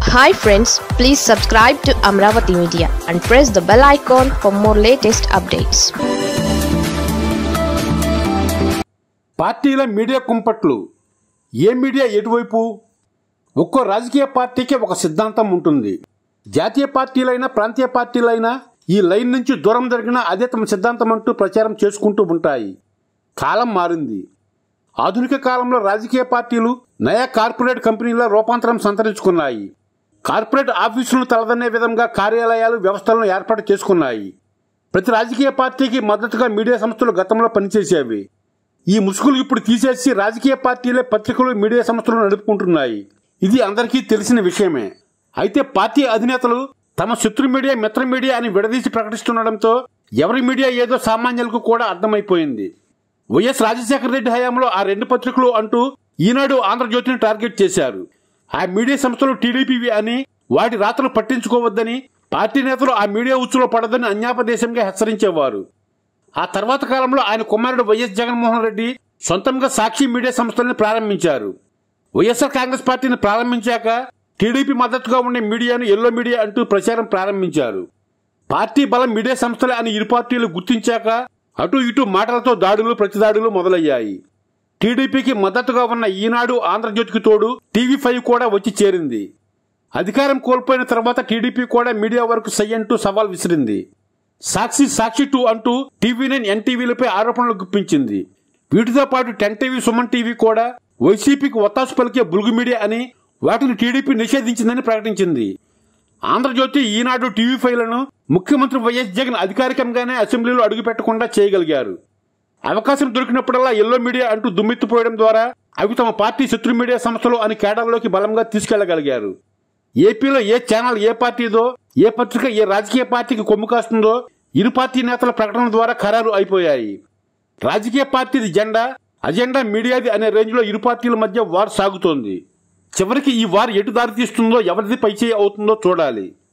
hi friends please subscribe to Amaravati media and press the bell icon for more latest updates పార్టీల media కుంపట్లు ఏ media ఎటువైపు ఒక్కో రాజకీయ పార్టీకి ఒక సిద్ధాంతం ఉంటుంది జాతీయ పార్టీలైనా ప్రాంతీయ పార్టీలైనా ఈ లైన్ నుంచి దూరం జరిగినా అదే తమ సిద్ధాంతం అంటూ ప్రచారం చేసుకుంటూ ఉంటాయి కాలం మారింది ఆధునిక కాలంలో రాజకీయ పార్టీలు నయా కార్పొరేట్ కంపెనీల రూపాంతరం సంతరించుకున్నాయి కార్పొరేట్ ఆఫీసులను తలదన్నే విధంగా కార్యాలయాలు వ్యవస్థలను ఏర్పాటు చేసుకున్నాయి ప్రతి రాజకీయ పార్టీకి మద్దతుగా మీడియా సంస్థలు గతంలో పనిచేసేవి ఈ ముసుగులు ఇప్పుడు తీసేసి రాజకీయ పార్టీలే పత్రికలు మీడియా సంస్థలు నడుపుకుంటున్నాయి ఇది అందరికీ తెలిసిన విషయమే అయితే పార్టీ అధినేతలు తమ శత్రు మీడియా మిత్ర మీడియా అని విడదీసి ప్రకటిస్తుండడంతో ఎవరి మీడియా ఏదో సామాన్యులకు కూడా అర్థమైపోయింది వైఎస్ రాజశేఖర రెడ్డి హయాంలో ఆ రెండు పత్రికలు అంటూ ఈనాడు ఆంధ్రజ్యోతిని టార్గెట్ చేశారు ఆ మీడియా సంస్థలు టీడీపీవి అని వాటి రాతలు పట్టించుకోవద్దని పార్టీ నేతలు ఆ మీడియా ఉచ్చులో పడదని అన్యాపదేశంగా హెచ్చరించేవారు ఆ తర్వాత కాలంలో ఆయన కుమారుడు వైఎస్ జగన్మోహన్ రెడ్డి సొంతంగా సాక్షి మీడియా సంస్థల్ని ప్రారంభించారు వైఎస్ఆర్ కాంగ్రెస్ పార్టీని ప్రారంభించాక టీడీపీ మద్దతుగా ఉండే మీడియాను ఎల్లో మీడియా అంటూ ప్రచారం ప్రారంభించారు పార్టీ బలం మీడియా సంస్థలే అని ఇరు పార్టీలు గుర్తించాక అటు ఇటు మాటలతో దాడులు ప్రతిదాడులు మొదలయ్యాయి టీడీపీకి మద్దతుగా ఉన్న ఈనాడు ఆంధ్రజ్యోతికి తోడు టీవీ ఫైవ్ కూడా వచ్చి చేరింది అధికారం కోల్పోయిన తర్వాత టీడీపీ కూడా మీడియా వరకు సై అంటూ సవాల్ విసిరింది సాక్షి సాక్షి టూ అంటూ టీవీ నైన్ ఎన్టీవీలపై ఆరోపణలు గుప్పించింది వీటితో పాటు టెన్ టీవీ సుమన్ టీవీ కూడా వైసీపీకి ఒత్తాసు పలికే బులుగు మీడియా అని వాటిని టీడీపీ నిషేధించిందని ప్రకటించింది ఆంధ్రజ్యోతి ఈనాడు టీవీ ఫైవ్లను ముఖ్యమంత్రి వైఎస్ జగన్ అధికారికంగానే అసెంబ్లీలో అడుగుపెట్టకుండా చేయగలిగారు అవకాశం దొరికినప్పుడల్లా ఎల్లో మీడియా అంటూ దుమ్మెత్తిపోయడం ద్వారా అవి తమ పార్టీ శత్రు మీడియా సంస్థలు అని కేడర్లోకి బలంగా తీసుకెళ్లగలిగారు ఏపీలో ఏ ఛానల్ ఏ పార్టీదో ఏ పత్రిక ఏ రాజకీయ పార్టీకి కొమ్ము కాస్తుందో ఇరు పార్టీ నేతల ప్రకటన ద్వారా ఖరారు అయిపోయాయి రాజకీయ పార్టీది జెండా అజెండా మీడియాది అనే రేంజ్లో ఇరు పార్టీల మధ్య వార్ సాగుతోంది చివరికి ఈ వార్ ఎటు దారి తీస్తుందో ఎవరిది పైచేయి అవుతుందో చూడాలి